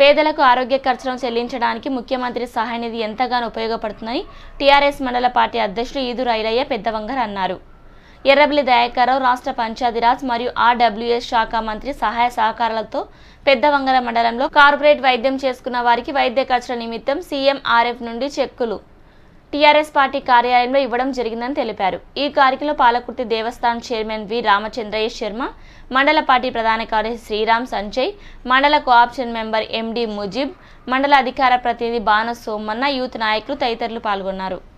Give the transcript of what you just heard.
పేదలకు ఆరోగ్య ఖర్చులను చెల్లించడానికి ముఖ్యమంత్రి సహాయ నిధి ఎంతగానో ఉపయోగపడుతుందని టీఆర్ఎస్ మండల పార్టీ అధ్యక్షుడు ఈదు రైలయ్య పెద్దవంగర్ అన్నారు ఎర్రబెల్లి దయాకర్రావు రాష్ట్ర పంచాయతీరాజ్ మరియు ఆర్డబ్ల్యూఎస్ శాఖ మంత్రి సహాయ సహకారాలతో పెద్దవంగర మండలంలో కార్పొరేట్ వైద్యం చేసుకున్న వారికి వైద్య ఖర్చుల నిమిత్తం సీఎంఆర్ఎఫ్ నుండి చెక్కులు టీఆర్ఎస్ పార్టీ కార్యాలయంలో ఇవ్వడం జరిగిందని తెలిపారు ఈ కార్యక్రమంలో పాలకుర్తి దేవస్థానం చైర్మన్ వి రామచంద్రయ్య శర్మ మండల పార్టీ ప్రధాన కార్యదర్శి శ్రీరామ్ సంజయ్ మండల కోఆప్షన్ మెంబర్ ఎండి ముజిబ్ మండల అధికార ప్రతినిధి బాణ సోమన్న యూత్ నాయకులు తదితరులు పాల్గొన్నారు